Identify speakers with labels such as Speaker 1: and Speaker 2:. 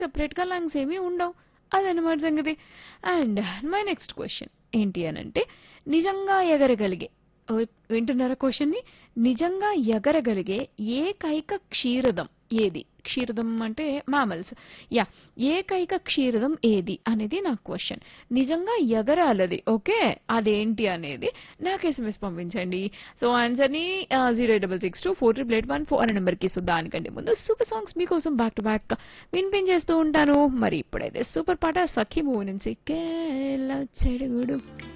Speaker 1: సెపరేట్‌గా లంగ్స్ ఏమీ ఉండవు. అదనమాట సంగతి. అండ్ మై నెక్స్ట్ క్వెషన్ ఏంటి అనంటే నిజంగా ఎగరగలిగే ఓహ్! వింటున్నారా క్వెషన్‌ని? నిజంగా ఎగరగలిగే ఏకైక క్షీరదం ఏది? క్షీరదం అంటే మామల్స్. యాహ్! ఏకైక క్షీరదం ఏది? అనేది నా క్వెషన్. నిజంగా ఎగరాలది. ఓకే. అదేంటి అనేది నాకు ఎస్ఎంఎస్ పంపించండి. సో ఆన్సర్‌ని ఆహ్, 08662488114 అనే నంబర్‌కి సో దానికంటే ముందు సూపర్ సాంగ్స్ మీకోసం బ్యాక్ టు బ్యాక్ వినిపించేస్తూ ఉంటాను. మరి ఇప్పుడైతే సూపర్ పాట 'సఖి' మూవీ నుంచి 'కేల చెడుగుడు'